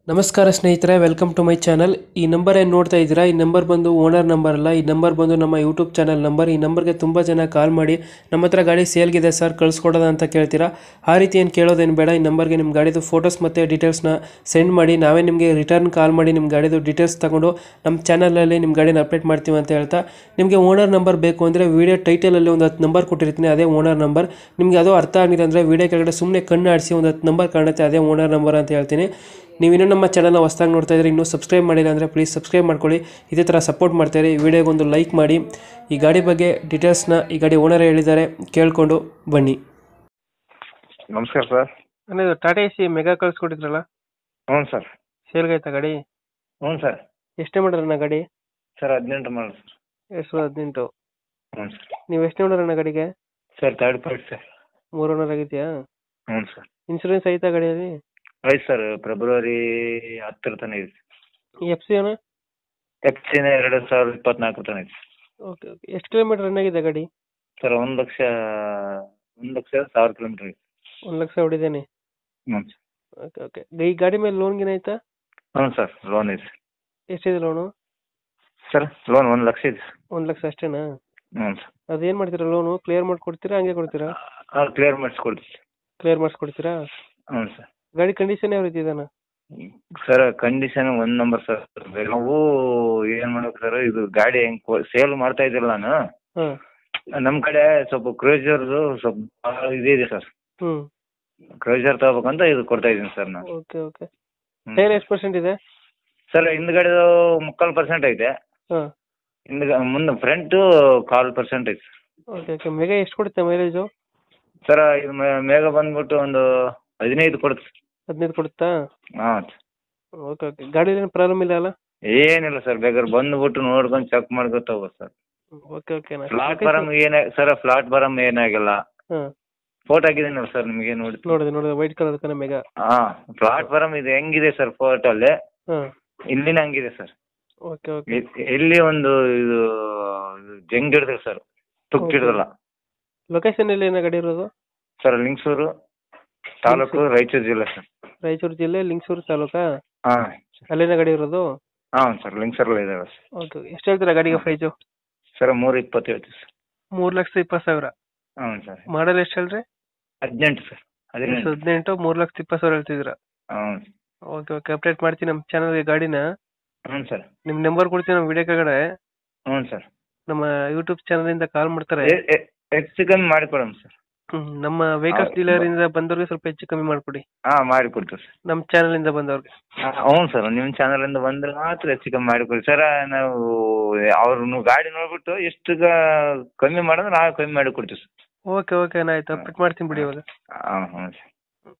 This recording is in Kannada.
ನಮಸ್ಕಾರ ಸ್ನೇಹಿತರೆ ವೆಲ್ಕಮ್ ಟು ಮೈ ಚಾನಲ್ ಈ ನಂಬರ್ ಏನು ನೋಡ್ತಾ ಇದ್ದೀರಾ ಈ ನಂಬರ್ ಬಂದು ಓನರ್ ನಂಬರ್ ಅಲ್ಲ ಈ ನಂಬರ್ ಬಂದು ನಮ್ಮ ಯೂಟ್ಯೂಬ್ ಚಾನಲ್ ನಂಬರ್ ಈ ನಂಬರ್ಗೆ ತುಂಬ ಜನ ಕಾಲ್ ಮಾಡಿ ನಮ್ಮ ಹತ್ರ ಗಾಡಿ ಸೇಲ್ಗಿದೆ ಸರ್ ಕಳಿಸ್ಕೊಡೋದ ಅಂತ ಕೇಳ್ತೀರಾ ಆ ರೀತಿ ಏನು ಕೇಳೋದೇನು ಬೇಡ ಈ ನಂಬರ್ಗೆ ನಿಮ್ಮ ಗಾಡಿದು ಫೋಟೋಸ್ ಮತ್ತು ಡೀಟೇಲ್ಸ್ನ ಸೆಂಡ್ ಮಾಡಿ ನಾವೇ ನಿಮಗೆ ರಿಟರ್ನ್ ಕಾಲ್ ಮಾಡಿ ನಿಮ್ಮ ಗಾಡಿದು ಡೀಟೇಲ್ಸ್ ತಗೊಂಡು ನಮ್ಮ ಚಾನಲಲ್ಲಿ ನಿಮ್ಮ ಗಾಡಿನ ಅಪ್ಡೇಟ್ ಮಾಡ್ತೀವಿ ಅಂತ ಹೇಳ್ತಾ ನಿಮಗೆ ಓನರ್ ನಂಬರ್ ಬೇಕು ಅಂದರೆ ವೀಡಿಯೋ ಟೈಟಲಲ್ಲಿ ಒಂದು ಹತ್ತು ನಂಬರ್ ಕೊಟ್ಟಿರ್ತೀನಿ ಅದೇ ಓನರ್ ನಂಬರ್ ನಿಮಗೆ ಅದು ಅರ್ಥ ಆಗಿಲ್ಲ ಅಂದರೆ ವೀಡಿಯೋ ಕೆಳಗಡೆ ಸುಮ್ಮನೆ ಕಣ್ಣು ಆಡಿಸಿ ಒಂದು ಹತ್ತು ನಂಬರ್ ಕಾಣುತ್ತೆ ಅದೇ ಓನರ್ ನಂಬರ್ ಅಂತ ಹೇಳ್ತೀನಿ ನೀವು ಇನ್ನೂ ನಮ್ಮ ಚಾನಲ್ನ ಹೊಸ್ದಾಗಿ ನೋಡ್ತಾ ಇದ್ರೆ ಇನ್ನೂ ಸಬ್ಸ್ಕ್ರೈಬ್ ಮಾಡಿಲ್ಲ ಅಂದರೆ ಪ್ಲೀಸ್ ಸಬ್ಸ್ಕ್ರೈಬ್ ಮಾಡ್ಕೊಳ್ಳಿ ಇದೇ ಥರ ಸಪೋರ್ಟ್ ಮಾಡ್ತಾರೆ ಈ ವಿಡಿಯೋಗೆ ಒಂದು ಲೈಕ್ ಮಾಡಿ ಈ ಗಾಡಿ ಬಗ್ಗೆ ಡೀಟೇಲ್ಸ್ನ ಈ ಗಾಡಿ ಓನರ್ ಹೇಳಿದ್ದಾರೆ ಕೇಳಿಕೊಂಡು ಬನ್ನಿ ನಮಸ್ಕಾರ ಸರ್ ಅಂದರೆ ಟಾಟಾ ಎ ಸಿ ಮೆಗಾ ಕಳಿಸ್ಕೊಟ್ಟಿದ್ರಲ್ಲ ಹ್ಞೂ ಸರ್ ಸೇಲ್ಗಾಯ್ತಾ ಗಾಡಿ ಹ್ಞೂ ಸರ್ ಎಷ್ಟೇ ಮಾಡ್ರಣ್ಣ ಗಾಡಿ ಸರ್ ಹದಿನೆಂಟು ಮಾಡಿ ಸರ್ ಎರಡು ಸಾವಿರದ ಹದಿನೆಂಟು ಹ್ಞೂ ಸರ್ ನೀವು ಎಷ್ಟೇ ನೋಡೋಣ ಗಾಡಿಗೆ ಸರ್ ತರ್ಡ್ ಪಾರ್ಟ್ ಸರ್ ಮೂರು ಓನರ್ ಆಗಿದೆಯಾ ಹ್ಞೂ ಸರ್ ಇನ್ಸೂರೆನ್ಸ್ ಐತಾ ಗಾಡಿಯಲ್ಲಿ ಆಯ್ತು ಸರ್ ಫೆಬ್ರವರಿ ಹತ್ತರ ತನಕ ಇದೆ ಎಫ್ ಸಿ ಅಣ್ಣ ಎಫ್ ಸಿನ ಎರಡು ಸಾವಿರದ ಇಪ್ಪತ್ನಾಲ್ಕು ತನಕ ಇದೆ ಓಕೆ ಓಕೆ ಎಷ್ಟು ಕಿಲೋಮೀಟರ್ ರನ್ ಆಗಿದೆ ಗಾಡಿ ಸರ್ ಒಂದು ಲಕ್ಷ ಒಂದು ಲಕ್ಷ ಸಾವಿರ ಕಿಲೋಮೀಟ್ರ್ ಇದೆ ಒಂದು ಲಕ್ಷ ಹೊಡಿದೇನೆ ಹ್ಞೂ ಓಕೆ ಓಕೆ ಈ ಗಾಡಿ ಮೇಲೆ ಲೋನ್ ಗಿನ ಆಯ್ತಾ ಹ್ಞೂ ಸರ್ ಲೋನ್ ಇದೆ ಎಷ್ಟಿದೆ ಲೋನು ಸರ್ ಲೋನ್ ಒಂದು ಲಕ್ಷ ಇದೆ ಒಂದು ಲಕ್ಷ ಅಷ್ಟೇನಾ ಹ್ಞೂ ಸರ್ ಅದೇನು ಮಾಡ್ತೀರಾ ಲೋನು ಕ್ಲಿಯರ್ ಮಾಡ್ಕೊಡ್ತೀರಾ ಹಂಗೆ ಕೊಡ್ತೀರಾ ಹಾಂ ಕ್ಲಿಯರ್ ಮಾಡಿಸ್ಕೊಡ್ತೀವಿ ಕ್ಲಿಯರ್ ಮಾಡಿಸ್ಕೊಡ್ತೀರಾ ಹ್ಞೂ ಸರ್ ಗಾಡಿ ಕಂಡೀಷನ್ ಯಾವ ರೀತಿ ಇದಾನ ಸರ್ ಕಂಡೀಷನ್ ಒಂದು ನಂಬರ್ ಸರ್ ನಾವು ಏನು ಮಾಡ್ಬೇಕು ಸರ್ ಇದು ಗಾಡಿ ಹೆಂಗೆ ಸೇಲ್ ಮಾಡ್ತಾ ಇದ್ದಿಲ್ಲ ನಾನು ಹಾಂ ನಮ್ಮ ಕಡೆ ಸ್ವಲ್ಪ ಕ್ರೂಸರ್ದು ಸ್ವಲ್ಪ ಭಾಳ ಇದಿದೆ ಸರ್ ಹ್ಞೂ ಕ್ರೂಸರ್ ತಗೋಬೇಕಂತ ಇದು ಕೊಡ್ತಾ ಇದ್ದೀನಿ ಸರ್ ನಾನು ಓಕೆ ಓಕೆ ಹ್ಮ್. ಟೈರ್ ಎಷ್ಟು ಪರ್ಸೆಂಟ್ ಇದೆ ಸರ್ ಹಿಂದ್ಗಡೆ ಮುಕ್ಕಾಲು ಪರ್ಸೆಂಟ್ ಐತೆ ಹಾಂ ಹಿಂದ್ಗ ಮುಂದೆ ಫ್ರಂಟು ಕಾಲು ಪರ್ಸೆಂಟ್ ಐತೆ ಓಕೆ ಓಕೆ ಮೆಗಾ ಎಷ್ಟು ಕೊಡುತ್ತೆ ಮೈಲೇಜು ಸರ್ ಇದು ಮೇ- ಮೇಘ ಬಂದ್ಬಿಟ್ಟು ಒಂದು ಹದಿನೈದು ಕೊಡುತ್ತೆ ಹದಿನೈದು ಕೊಡುತ್ತಾ ಹಾಂ ಓಕೆ ಓಕೆ ಗಾಡಿ ಏನು ಪ್ರಾಬ್ಲಮ್ ಇಲ್ಲ ಅಲ್ಲ ಏನಿಲ್ಲ ಸರ್ ಬೇಕಾದ್ರೆ ಬಂದ್ಬಿಟ್ಟು ನೋಡ್ಕೊಂಡು ಚೆಕ್ ಮಾಡ್ಕೊಂಡು ತಗೋಬೋದು ಸರ್ ಓಕೆ ಓಕೆ ಫ್ಲಾಟ್ ಬರಮ್ ಏನ ಸರ್ ಫ್ಲಾಟ್ ಬರಮ್ ಏನಾಗಿಲ್ಲ ಹಾಂ ಫೋಟೋ ಹಾಕಿದ್ದೀನಲ್ಲ ಸರ್ ನಿಮಗೆ ನೋಡಿ ನೋಡಿದೆ ನೋಡಿದೆ ವೈಟ್ ಕಲರ್ ಕಣ ಮೆಗಾ ಹಾಂ ಫ್ಲಾಟ್ ಬರಮ್ ಇದು ಹೆಂಗಿದೆ ಸರ್ ಫೋಟೋ ಅಲ್ಲಿ ಹಾಂ ಇಲ್ಲಿನ ಹಂಗಿದೆ ಸರ್ ಓಕೆ ಓಕೆ ಎ- ಎಲ್ಲಿ ಒಂದು ಇದು ಜಂಗ್ ಹಿಡ್ದಿಲ್ಲ ಸರ್ ತುಕ್ Okay. ಹಿಡ್ದಲ್ಲ ಲೊಕೇಶನ್ ಎಲ್ಲಿ ಏನೋ ಗಾಡಿ ಇರೋದು ಸರ್ ಲಿಂಗಸೂರು ತಾಲೂಕು ರಾಯಚೂರು ಜಿಲ್ಲೆ ಸರ್ ರಾಯಚೂರು ಜಿಲ್ಲೆ ಲಿಂಗಸೂರು ತಾಲೂಕಾ ಹಾಂ ಅಲ್ಲೇನ ಗಾಡಿ ಇರೋದು ಹಾಂ ಸರ್ ಲಿಂಗಸೂರಲ್ಲಿ ಇದಾವೆ ಸರ್ ಓಕೆ ಎಷ್ಟು ಹೇಳ್ತೀರಾ ಗಾಡಿಗೆ ಪ್ರೈಸು ಸರ್ ಮೂರು ಇಪ್ಪತ್ತು ಹೇಳ್ತೀವಿ ಸರ್ ಮೂರು ಲಕ್ಷದ ಇಪ್ಪತ್ತು ಸಾವಿರ ಹ್ಞೂ ಸರ್ ಮಾಡಲ್ ಎಷ್ಟು ಹೇಳ್ರಿ ಹದಿನೆಂಟು ಸರ್ ಹದಿನೆಂಟು ಹದಿನೆಂಟು ಮೂರು ಲಕ್ಷದ ಇಪ್ಪತ್ತು ಸಾವಿರ ಹೇಳ್ತಿದ್ದೀರಾ ಹ್ಞೂ ಓಕೆ ಓಕೆ ಅಪ್ಡೇಟ್ ಮಾಡ್ತೀನಿ ನಮ್ಮ ಚಾನಲ್ಗೆ ಗಾಡಿನ ಹ್ಞೂ ಸರ್ ನಿಮ್ಮ ನಂಬರ್ ಕೊಡ್ತೀನಿ ನಮ್ಮ ವಿಡಿಯೋ ಕೆಳಗಡೆ ಹ್ಞೂ ಸರ್ ನಮ್ಮ ಯೂಟ್ಯೂಬ್ ಚಾನಲಿಂದ ಕಾಲ್ ಮಾಡ್ತಾರೆ ಹೆಚ್ಚು ಕಮ್ಮಿ ಮಾಡಿಕೊಡೋಣ ಸರ್ ಹ್ಮ್, ನಮ್ಮ ವೆಹಿಕಲ್ಸ್ ಹೌದು. ಡೀಲರ್ ಇಂದ ಬಂದವ್ರಿಗೆ ಸ್ವಲ್ಪ ಹೆಚ್ಚು ಕಮ್ಮಿ ಮಾಡ್ಕೊಡಿ ಹಾಂ ಮಾಡಿಕೊಡ್ತೀವಿ ಸರ್ ನಮ್ಮ ಚಾನಲ್ ಇಂದ ಬಂದವ್ರಿಗೆ ಹ್ಞೂ ಸರ್ ನಿಮ್ಮ ಚಾನಲಿಂದ ಬಂದ್ರೆ ಮಾತ್ರ ಹೆಚ್ಚು ಕಮ್ಮಿ ಮಾಡಿಕೊಡಿ ಸರ್ ನಾವು ಅವ್ರು ಗಾಡಿ ನೋಡ್ಬಿಟ್ಟು ಎಷ್ಟು ಗ- ಕಮ್ಮಿ ಮಾಡಿದ್ರೆ ನಾವು ಕಮ್ಮಿ ಮಾಡಿ ಕೊಡ್ತೀವಿ ಸರ್ ಓಕೆ ಓಕೆ ಆಯ್ತು ಅಪ್ಡೇಟ್ ಮಾಡ್ತೀನಿ ಬಿಡಿ ಇವಾಗ ಹಾಂ ಹ್ಞೂ ಸರ್